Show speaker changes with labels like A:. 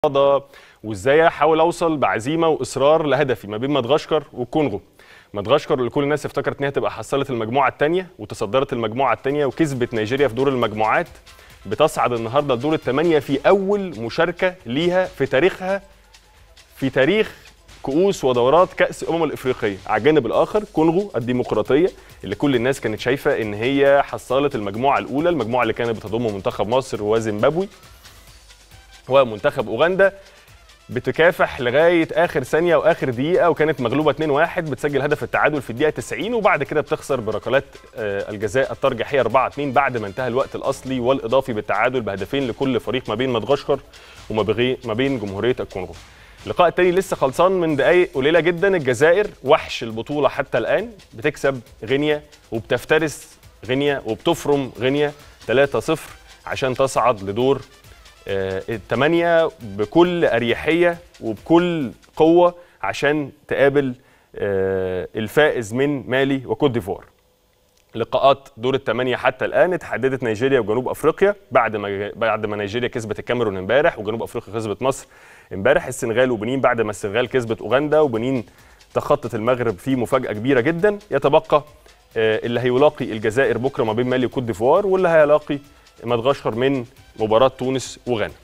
A: الرياضه وازاي احاول اوصل بعزيمه واصرار لهدفي ما بين مدغشقر والكونغو مدغشقر اللي كل الناس افتكرت ان هي تبقى حصلت المجموعه الثانيه وتصدرت المجموعه الثانيه وكسبت نيجيريا في دور المجموعات بتصعد النهارده لدور الثمانيه في اول مشاركه ليها في تاريخها في تاريخ كؤوس ودورات كاس الامم الافريقيه على الجانب الاخر كونغو الديمقراطيه اللي كل الناس كانت شايفه ان هي حصلت المجموعه الاولى المجموعه اللي كانت بتضم منتخب مصر وزيمبابوي ومنتخب اوغندا بتكافح لغايه اخر ثانيه واخر دقيقه وكانت مغلوبه 2-1 بتسجل هدف التعادل في الدقيقه 90 وبعد كده بتخسر بركلات آه، الجزاء الترجيحيه 4-2 بعد ما انتهى الوقت الاصلي والاضافي بالتعادل بهدفين لكل فريق ما بين مدغشقر وما بغي- ما بين جمهوريه الكونغو. اللقاء التاني لسه خلصان من دقائق قليله جدا الجزائر وحش البطوله حتى الان بتكسب غينيا وبتفترس غينيا وبتفرم غينيا 3-0 عشان تصعد لدور آه، الثمانية بكل أريحية وبكل قوة عشان تقابل آه، الفائز من مالي وكوت ديفوار لقاءات دور الثمانية حتى الآن اتحددت نيجيريا وجنوب أفريقيا بعد ما بعد ما نيجيريا كسبت الكاميرون امبارح وجنوب أفريقيا كسبت مصر امبارح السنغال وبنين بعد ما السنغال كسبت أوغندا وبنين تخطت المغرب في مفاجأة كبيرة جدا يتبقى آه، اللي هيلاقي الجزائر بكرة ما بين مالي وكوت ديفوار واللي هيلاقي مدغشقر من مباراة تونس وغانا